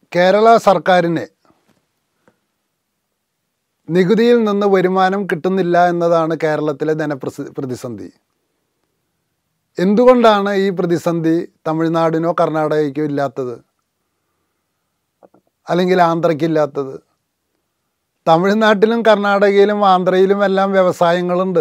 കേരള സർക്കാരിന് നികുതിയിൽ നിന്ന് വരുമാനം കിട്ടുന്നില്ല എന്നതാണ് കേരളത്തിലെ ധനപ്രസി പ്രതിസന്ധി എന്തുകൊണ്ടാണ് ഈ പ്രതിസന്ധി തമിഴ്നാടിനോ കർണാടകയ്ക്കോ ഇല്ലാത്തത് അല്ലെങ്കിൽ ആന്ധ്രയ്ക്ക് ഇല്ലാത്തത് തമിഴ്നാട്ടിലും കർണാടകയിലും ആന്ധ്രയിലും എല്ലാം വ്യവസായങ്ങളുണ്ട്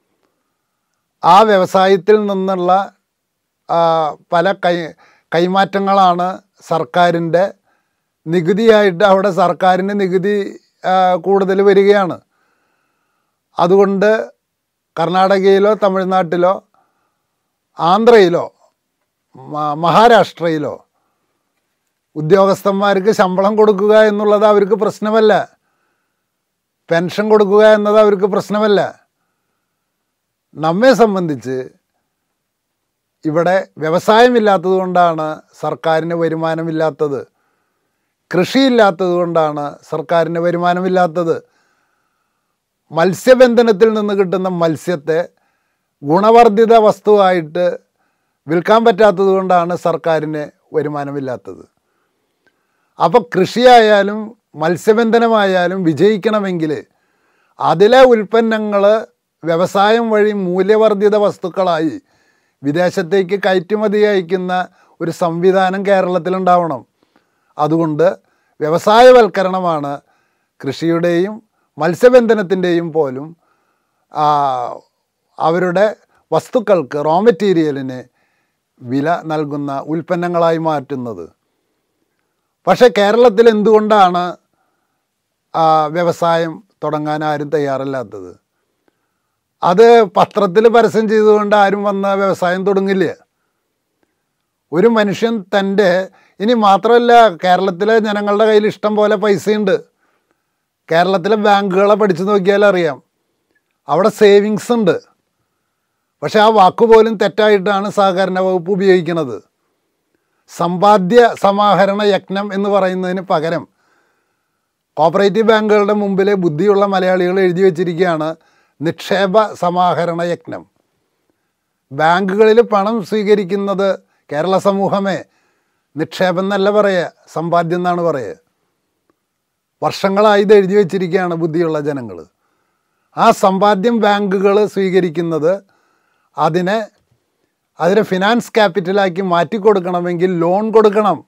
ആ വ്യവസായത്തിൽ നിന്നുള്ള ആ, പല കൈ കൈമാറ്റങ്ങളാണ് സർക്കാരിൻ്റെ നികുതിയായിട്ട് അവിടെ സർക്കാരിന് നികുതി ആ, കൂടുതൽ വരികയാണ് അതുകൊണ്ട് കർണാടകയിലോ തമിഴ്നാട്ടിലോ ആന്ധ്രയിലോ മ- മഹാരാഷ്ട്രയിലോ ഉദ്യോഗസ്ഥന്മാർക്ക് ശമ്പളം കൊടുക്കുക എന്നുള്ളത് അവർക്ക് പ്രശ്നമല്ല പെൻഷൻ കൊടുക്കുക എന്നത് അവർക്ക് പ്രശ്നമല്ല നമ്മെ സംബന്ധിച്ച് ഇവിടെ വ്യവസായമില്ലാത്തത് കൊണ്ടാണ് സർക്കാരിന് വരുമാനമില്ലാത്തത് കൃഷിയില്ലാത്തത് കൊണ്ടാണ് സർക്കാരിന് വരുമാനമില്ലാത്തത് മത്സ്യബന്ധനത്തിൽ നിന്ന് കിട്ടുന്ന മത്സ്യത്തെ ഗുണവർദ്ധിത വസ്തുവായിട്ട് വിൽക്കാൻ പറ്റാത്തത് കൊണ്ടാണ് സർക്കാരിന് വരുമാനമില്ലാത്തത് അപ്പോൾ കൃഷിയായാലും മത്സ്യബന്ധനമായാലും വിജയിക്കണമെങ്കിൽ അതിലെ ഉൽപ്പന്നങ്ങൾ വ്യവസായം വഴി മൂല്യവർദ്ധിത വസ്തുക്കളായി വിദേശത്തേക്ക് കയറ്റുമതി അയക്കുന്ന ഒരു സംവിധാനം കേരളത്തിലുണ്ടാവണം അതുകൊണ്ട് വ്യവസായവൽക്കരണമാണ് കൃഷിയുടെയും മത്സ്യബന്ധനത്തിൻ്റെയും പോലും ആ, അവരുടെ വസ്തുക്കൾക്ക് റോ മെറ്റീരിയലിന് വില നൽകുന്ന ഉൽപ്പന്നങ്ങളായി മാറ്റുന്നത് പക്ഷേ കേരളത്തിൽ എന്തുകൊണ്ടാണ് ആ, വ്യവസായം തുടങ്ങാൻ ആരും തയ്യാറല്ലാത്തത് അത് പത്രത്തിൽ പരസ്യം ചെയ്തുകൊണ്ട് ആരും വന്ന വ്യവസായം തുടങ്ങില്ല ഒരു മനുഷ്യൻ തൻ്റെ ഇനി മാത്രമല്ല കേരളത്തിലെ ജനങ്ങളുടെ കയ്യിൽ ഇഷ്ടം പോലെ പൈസയുണ്ട് കേരളത്തിലെ ബാങ്കുകളെ പഠിച്ചു നോക്കിയാൽ അറിയാം അവിടെ സേവിങ്സ് ഉണ്ട് പക്ഷെ ആ വാക്ക് പോലും തെറ്റായിട്ടാണ് സഹകരണ വകുപ്പ് ഉപയോഗിക്കുന്നത് സമ്പാദ്യ സമാഹരണ യജ്ഞം എന്ന് പറയുന്നതിന് പകരം കോപ്പറേറ്റീവ് ബാങ്കുകളുടെ മുമ്പിൽ ബുദ്ധിയുള്ള മലയാളികൾ എഴുതി വച്ചിരിക്കുകയാണ് നിക്ഷേപ സമാഹരണ യജ്ഞം ബാങ്കുകളിൽ പണം സ്വീകരിക്കുന്നത് കേരള സമൂഹമേ നിക്ഷേപം എന്നല്ല പറയുക സമ്പാദ്യം എന്നാണ് പറയുക വർഷങ്ങളായി ഇത് എഴുതി വച്ചിരിക്കുകയാണ് ബുദ്ധിയുള്ള ജനങ്ങൾ ആ സമ്പാദ്യം ബാങ്കുകൾ സ്വീകരിക്കുന്നത് അതിനെ അതിനെ ഫിനാൻസ് ക്യാപിറ്റലാക്കി മാറ്റിക്കൊടുക്കണമെങ്കിൽ ലോൺ കൊടുക്കണം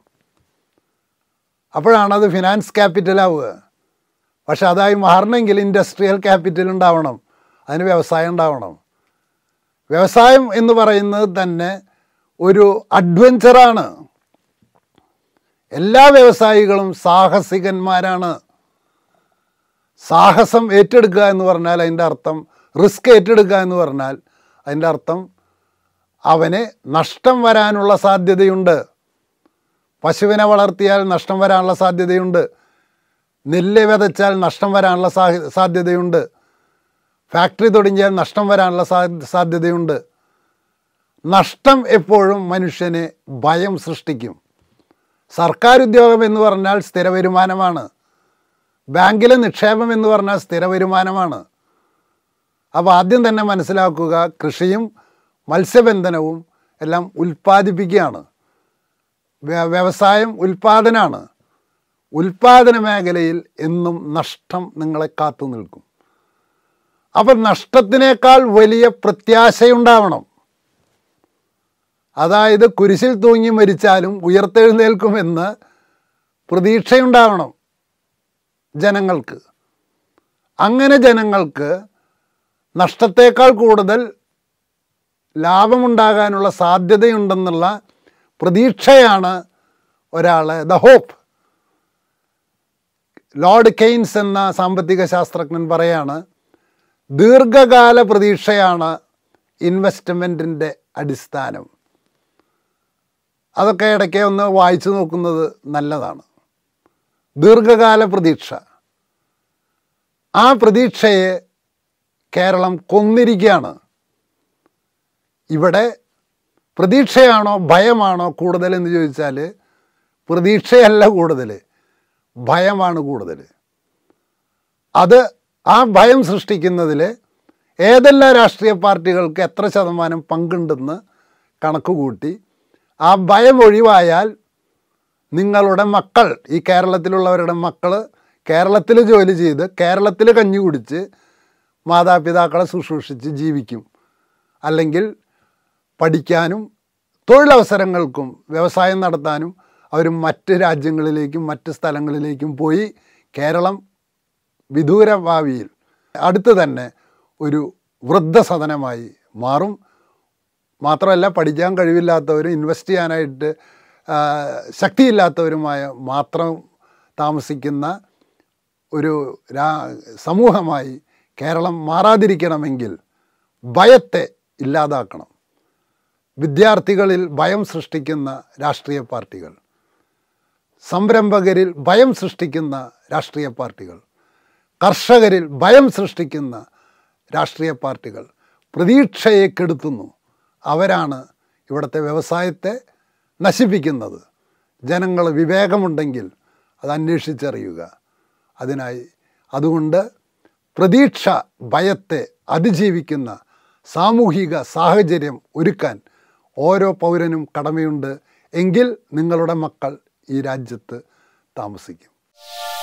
അപ്പോഴാണ് അത് ഫിനാൻസ് ക്യാപിറ്റലാവുക പക്ഷെ അതായി മാറണമെങ്കിൽ ഇൻഡസ്ട്രിയൽ ക്യാപിറ്റൽ ഉണ്ടാവണം അതിന് വ്യവസായം ഉണ്ടാവണം വ്യവസായം എന്ന് പറയുന്നത് തന്നെ ഒരു അഡ്വഞ്ചറാണ് എല്ലാ വ്യവസായികളും സാഹസികന്മാരാണ് സാഹസം ഏറ്റെടുക്കുക എന്ന് പറഞ്ഞാൽ അതിൻ്റെ അർത്ഥം റിസ്ക് ഏറ്റെടുക്കുക എന്ന് പറഞ്ഞാൽ അതിൻ്റെ അർത്ഥം അവന് നഷ്ടം വരാനുള്ള സാധ്യതയുണ്ട് പശുവിനെ വളർത്തിയാൽ നഷ്ടം വരാനുള്ള സാധ്യതയുണ്ട് നെല്ല് വിതച്ചാൽ നഷ്ടം വരാനുള്ള സാ- സാധ്യതയുണ്ട് ഫാക്ടറി തുടങ്ങിയാൽ നഷ്ടം വരാനുള്ള സാ- സാധ്യതയുണ്ട് നഷ്ടം എപ്പോഴും മനുഷ്യന് ഭയം സൃഷ്ടിക്കും സർക്കാർ ഉദ്യോഗം എന്ന് പറഞ്ഞാൽ സ്ഥിര വരുമാനമാണ് ബാങ്കിലെ നിക്ഷേപം എന്ന് പറഞ്ഞാൽ സ്ഥിര വരുമാനമാണ് അപ്പോൾ ആദ്യം തന്നെ മനസ്സിലാക്കുക കൃഷിയും മത്സ്യബന്ധനവും എല്ലാം ഉൽപ്പാദിപ്പിക്കുകയാണ് വ്യ- വ്യവസായം ഉൽപ്പാദനമാണ് ഉൽപ്പാദന മേഖലയിൽ എന്നും നഷ്ടം നിങ്ങളെ കാത്തു നിൽക്കും അപ്പം നഷ്ടത്തിനേക്കാൾ വലിയ പ്രത്യാശയുണ്ടാവണം അതായത് കുരിശിൽ തൂങ്ങി മരിച്ചാലും ഉയർത്തെഴുന്നേൽക്കുമെന്ന് പ്രതീക്ഷയുണ്ടാവണം ജനങ്ങൾക്ക് അങ്ങനെ ജനങ്ങൾക്ക് നഷ്ടത്തേക്കാൾ കൂടുതൽ ലാഭമുണ്ടാകാനുള്ള സാധ്യതയുണ്ടെന്നുള്ള പ്രതീക്ഷയാണ് ഒരാളെ ദ ഹോപ്പ് ലോർഡ് കെയ്ൻസ് എന്ന സാമ്പത്തിക ശാസ്ത്രജ്ഞൻ പറയാണ് ദീർഘകാല പ്രതീക്ഷയാണ് ഇൻവെസ്റ്റ്മെൻറ്റിൻ്റെ അടിസ്ഥാനം അതൊക്കെ ഇടയ്ക്ക് ഒന്ന് വായിച്ചു നോക്കുന്നത് നല്ലതാണ് ദീർഘകാല പ്രതീക്ഷ ആ പ്രതീക്ഷയെ കേരളം കൊന്നിരിക്കുകയാണ് ഇവിടെ പ്രതീക്ഷയാണോ ഭയമാണോ കൂടുതൽ എന്ന് ചോദിച്ചാൽ പ്രതീക്ഷയല്ല കൂടുതൽ ഭയമാണ് കൂടുതൽ അത് ആ ഭയം സൃഷ്ടിക്കുന്നതിൽ ഏതെല്ലാം രാഷ്ട്രീയ പാർട്ടികൾക്ക് എത്ര ശതമാനം പങ്കുണ്ടെന്ന് കണക്ക് കൂട്ടി ആ ഭയം ഒഴിവായാൽ നിങ്ങളുടെ മക്കൾ ഈ കേരളത്തിലുള്ളവരുടെ മക്കൾ കേരളത്തിൽ ജോലി ചെയ്ത് കേരളത്തിൽ കഞ്ഞി കുടിച്ച് മാതാപിതാക്കളെ ശുശ്രൂഷിച്ച് ജീവിക്കും അല്ലെങ്കിൽ പഠിക്കാനും തൊഴിലവസരങ്ങൾക്കും വ്യവസായം നടത്താനും അവർ മറ്റ് രാജ്യങ്ങളിലേക്കും മറ്റ് സ്ഥലങ്ങളിലേക്കും പോയി കേരളം വിദൂര ഭാവിയിൽ അടുത്ത് തന്നെ ഒരു വൃദ്ധസദനമായി മാറും മാത്രമല്ല പഠിക്കാൻ കഴിവില്ലാത്തവരും ഇൻവെസ്റ്റ് ചെയ്യാനായിട്ട് ആ, ശക്തിയില്ലാത്തവരുമായ മാത്രം താമസിക്കുന്ന ഒരു രാ സമൂഹമായി കേരളം മാറാതിരിക്കണമെങ്കിൽ ഭയത്തെ ഇല്ലാതാക്കണം വിദ്യാർത്ഥികളിൽ ഭയം സൃഷ്ടിക്കുന്ന രാഷ്ട്രീയ പാർട്ടികൾ സംരംഭകരിൽ ഭയം സൃഷ്ടിക്കുന്ന രാഷ്ട്രീയ പാർട്ടികൾ കർഷകരിൽ ഭയം സൃഷ്ടിക്കുന്ന രാഷ്ട്രീയ പാർട്ടികൾ പ്രതീക്ഷയെ കെടുത്തുന്നു അവരാണ് ഇവിടുത്തെ വ്യവസായത്തെ നശിപ്പിക്കുന്നത് ജനങ്ങൾ വിവേകമുണ്ടെങ്കിൽ അത് അന്വേഷിച്ചറിയുക അതിനായി അതുകൊണ്ട് പ്രതീക്ഷ ഭയത്തെ അതിജീവിക്കുന്ന സാമൂഹിക സാഹചര്യം ഒരുക്കാൻ ഓരോ പൗരനും കടമയുണ്ട് എങ്കിൽ നിങ്ങളുടെ മക്കൾ ഈ രാജ്യത്ത് താമസിക്കും